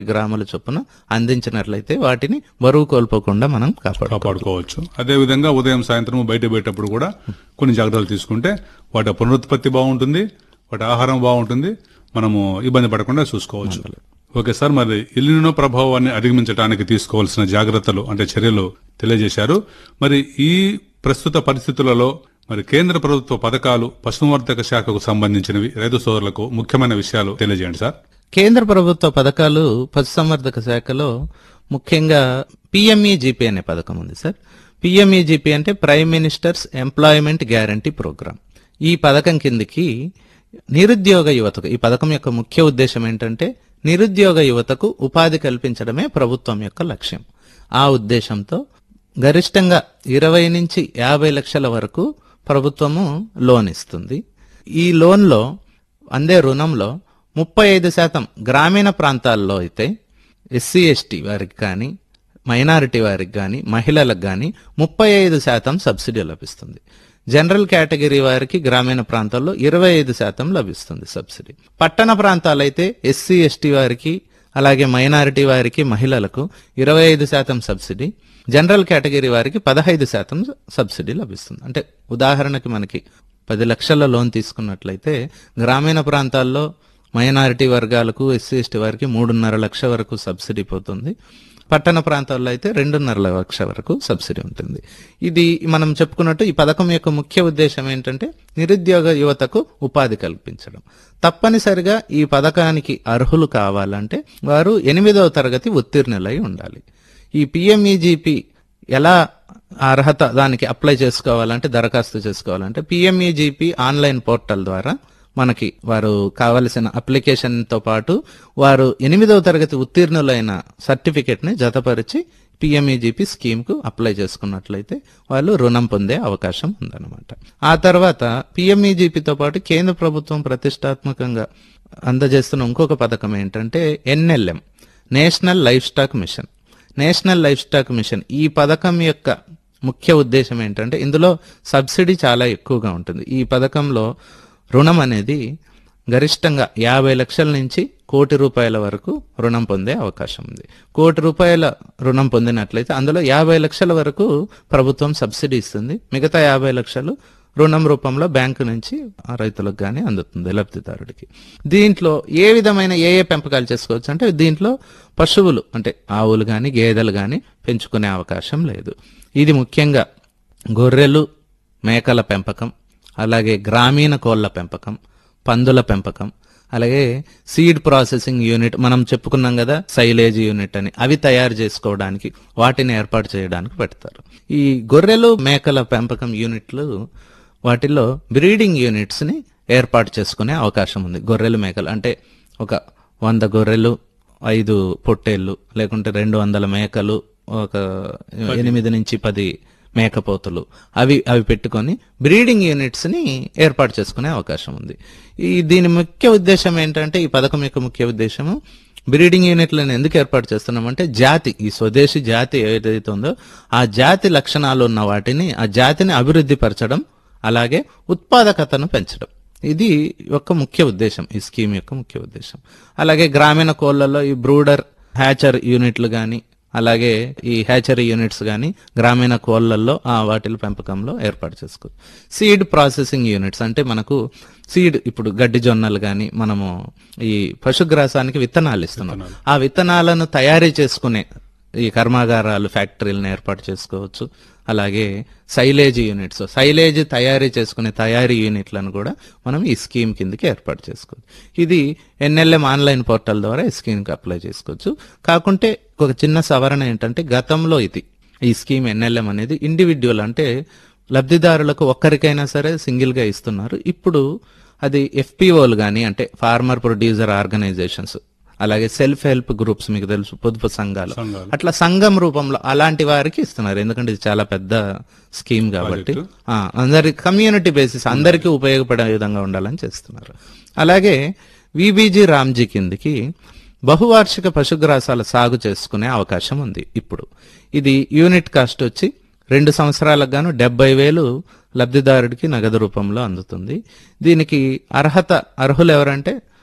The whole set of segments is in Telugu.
గ్రాముల చొప్పున అందించినట్లయితే వాటిని బరువు కోల్పోకుండా మనం కాపాడు కాపాడుకోవచ్చు అదే విధంగా ఉదయం సాయంత్రం బయట పోయేటప్పుడు కూడా కొన్ని జాగ్రత్తలు తీసుకుంటే వాటి పునరుత్పత్తి బాగుంటుంది వాటి ఆహారం బాగుంటుంది మనము ఇబ్బంది పడకుండా చూసుకోవచ్చు ఓకే సార్ మరి ఇల్లినో ప్రభావాన్ని అధిగమించడానికి తీసుకోవాల్సిన జాగ్రత్తలు అంటే చర్యలు తెలియజేశారు మరి ఈ ప్రస్తుత పరిస్థితులలో మరి కేంద్ర ప్రభుత్వ పథకాలు పశుసంవర్ధక శాఖకు సంబంధించినవి రైతు సోదరులకు ముఖ్యమైన విషయాలు తెలియజేయండి సార్ కేంద్ర ప్రభుత్వ పథకాలు పశుసంవర్ధక శాఖలో ముఖ్యంగా పిఎంఈజీపీ అనే పథకం ఉంది సార్ పిఎంఈజీపీ అంటే prime minister's employment guarantee programme ఈ పథకం కిందికి నిరుద్యోగ యువతకు ఈ పథకం యొక్క ముఖ్య ఉద్దేశం ఏంటంటే నిరుద్యోగ యువతకు ఉపాధి కల్పించడమే ప్రభుత్వం యొక్క లక్ష్యం ఆ ఉద్దేశంతో గరిష్టంగా ఇరవై నుంచి యాభై లక్షల వరకు ప్రభుత్వము లోన్ ఇస్తుంది ఈ లోన్లో అందే రుణంలో ముప్పై ఐదు శాతం గ్రామీణ ప్రాంతాల్లో అయితే ఎస్సీ ఎస్టీ వారికి కానీ మైనారిటీ వారికి కానీ మహిళలకు కానీ ముప్పై ఐదు శాతం సబ్సిడీ లభిస్తుంది జనరల్ కేటగిరీ వారికి గ్రామీణ ప్రాంతాల్లో ఇరవై ఐదు శాతం లభిస్తుంది సబ్సిడీ పట్టణ ప్రాంతాలైతే ఎస్సీ ఎస్టీ వారికి అలాగే మైనారిటీ వారికి మహిళలకు ఇరవై ఐదు శాతం సబ్సిడీ జనరల్ కేటగిరీ వారికి పదహైదు శాతం సబ్సిడీ లభిస్తుంది అంటే ఉదాహరణకి మనకి పది లక్షల లోన్ తీసుకున్నట్లయితే గ్రామీణ ప్రాంతాల్లో మైనారిటీ వర్గాలకు ఎస్సీ ఎస్టీ వారికి మూడున్నర లక్ష వరకు సబ్సిడీ పోతుంది పట్టణ ప్రాంతాల్లో అయితే రెండున్నర లక్ష వరకు సబ్సిడీ ఉంటుంది ఇది మనం చెప్పుకున్నట్టు ఈ పథకం యొక్క ముఖ్య ఉద్దేశం ఏంటంటే నిరుద్యోగ యువతకు ఉపాధి కల్పించడం తప్పనిసరిగా ఈ పథకానికి అర్హులు కావాలంటే వారు ఎనిమిదవ తరగతి ఉత్తీర్ణులై ఉండాలి ఈ పిఎంఈజీపీ ఎలా అర్హత దానికి అప్లై చేసుకోవాలంటే దరఖాస్తు చేసుకోవాలంటే పిఎంఈజీపీ ఆన్లైన్ పోర్టల్ ద్వారా మనకి వారు కావలసిన అప్లికేషన్ తో పాటు వారు ఎనిమిదవ తరగతి ఉత్తీర్ణులైన సర్టిఫికెట్ ని జతపరిచి పిఎంఈజీపీ స్కీమ్ కు అప్లై చేసుకున్నట్లయితే వాళ్ళు రుణం పొందే అవకాశం ఉందన్నమాట ఆ తర్వాత పిఎంఈజీపీతో పాటు కేంద్ర ప్రభుత్వం ప్రతిష్టాత్మకంగా అందజేస్తున్న ఇంకొక పథకం ఏంటంటే N L M national livestock mission national livestock mission ఈ పథకం యొక్క ముఖ్య ఉద్దేశం ఏంటంటే ఇందులో సబ్సిడీ చాలా ఎక్కువగా ఉంటుంది ఈ పథకంలో రుణం అనేది గరిష్టంగా యాభై లక్షల నుంచి కోటి రూపాయల వరకు రుణం పొందే అవకాశం ఉంది కోటి రూపాయల రుణం పొందినట్లయితే అందులో యాభై లక్షల వరకు ప్రభుత్వం సబ్సిడీ ఇస్తుంది మిగతా యాభై లక్షలు రుణం రూపంలో బ్యాంకు నుంచి ఆ రైతులకు గానీ అందుతుంది లబ్ధిదారుడికి దీంట్లో ఏ విధమైన ఏ ఏ పెంపకాలు చేసుకోవచ్చు అంటే దీంట్లో పశువులు అంటే ఆవులు గాని గేదెలు గాని పెంచుకునే అవకాశం లేదు ఇది ముఖ్యంగా గొర్రెలు మేకల పెంపకం అలాగే గ్రామీణ కోళ్ల పెంపకం పందుల పెంపకం అలాగే సీడ్ ప్రాసెసింగ్ యూనిట్ మనం చెప్పుకున్నాం కదా సైలేజ్ యూనిట్ అని అవి తయారు చేసుకోవడానికి వాటిని ఏర్పాటు చేయడానికి పెడతారు ఈ గొర్రెలు మేకల పెంపకం యూనిట్లు వాటిల్లో బ్రీడింగ్ యూనిట్స్ ని ఏర్పాటు చేసుకునే అవకాశం ఉంది గొర్రెలు మేకలు అంటే ఒక వంద గొర్రెలు ఐదు పొట్టేళ్ళు లేకుంటే రెండు వందల మేకలు ఒక ఎనిమిది నుంచి పది మేకపోతులు అవి అవి పెట్టుకొని బ్రీడింగ్ యూనిట్స్ ని ఏర్పాటు చేసుకునే అవకాశం ఉంది ఈ దీని ముఖ్య ఉద్దేశం ఏంటంటే ఈ పథకం యొక్క ముఖ్య ఉద్దేశము బ్రీడింగ్ యూనిట్లను ఎందుకు ఏర్పాటు చేస్తున్నామంటే జాతి ఈ స్వదేశీ జాతి ఏదైతే ఉందో ఆ జాతి లక్షణాలు ఉన్న వాటిని ఆ జాతిని అభివృద్ధి పరచడం అలాగే ఉత్పాదకతను పెంచడం ఇది యొక్క ముఖ్య ఉద్దేశం ఈ స్కీమ్ యొక్క ముఖ్య ఉద్దేశం అలాగే గ్రామీణ కోళ్లలో ఈ బ్రూడర్ హ్యాచర్ యూనిట్లు గాని అలాగే ఈ హ్యాచరీ యూనిట్స్ గాని గ్రామీణ కోళ్లలో ఆ వాటిల పెంపకంలో ఏర్పాటు చేసుకోవచ్చు సీడ్ ప్రాసెసింగ్ యూనిట్స్ అంటే మనకు సీడ్ ఇప్పుడు గడ్డి జొన్నలు గాని మనము ఈ పశుగ్రాసానికి విత్తనాలు ఇస్తున్నాం ఆ విత్తనాలను తయారీ చేసుకునే ఈ కర్మాగారాలు ఫ్యాక్టరీలను ఏర్పాటు చేసుకోవచ్చు అలాగే సైలేజ్ యూనిట్స్ సైలేజ్ తయారీ చేసుకునే తయారీ యూనిట్లను కూడా మనం ఈ స్కీమ్ కిందకి ఏర్పాటు చేసుకోవచ్చు ఇది ఎన్ఎల్ఎం ఆన్లైన్ పోర్టల్ ద్వారా ఈ స్కీమ్కి అప్లై చేసుకోవచ్చు కాకుంటే ఒక చిన్న సవరణ ఏంటంటే గతంలో ఇది ఈ స్కీమ్ ఎన్ఎల్ఎం అనేది ఇండివిడ్యువల్ అంటే లబ్ధిదారులకు ఒక్కరికైనా సరే సింగిల్ గా ఇస్తున్నారు ఇప్పుడు అది ఎఫ్పిఓలు గాని అంటే ఫార్మర్ ప్రొడ్యూసర్ ఆర్గనైజేషన్స్ అలాగే సెల్ఫ్ హెల్ప్ గ్రూప్స్ మీకు తెలుసు పొదుపు సంఘాలు సంఘాలు. అట్లా సంఘం రూపంలో అలాంటి వారికి ఇస్తున్నారు ఎందుకంటే ఇది చాలా పెద్ద స్కీమ్ కాబట్టి ఆ, అందరి కమ్యూనిటీ బేసిస్ అందరికీ ఉపయోగపడే విధంగా ఉండాలని చేస్తున్నారు అలాగే విబీజీ రామ్జీ కిందికి బహువార్షిక పశుగ్రాసాల సాగు చేసుకునే అవకాశం ఉంది ఇప్పుడు ఇది యూనిట్ కాస్ట్ వచ్చి రెండు సంవత్సరాలకు గాను డెబ్బై వేలు లబ్ధిదారుడికి నగదు రూపంలో అందుతుంది దీనికి అర్హత అర్హులు ఎవరంటే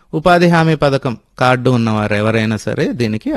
ఉపాధి హామీ పథకం కార్డు ఉన్నవారు ఎవరైనా సరే దీనికి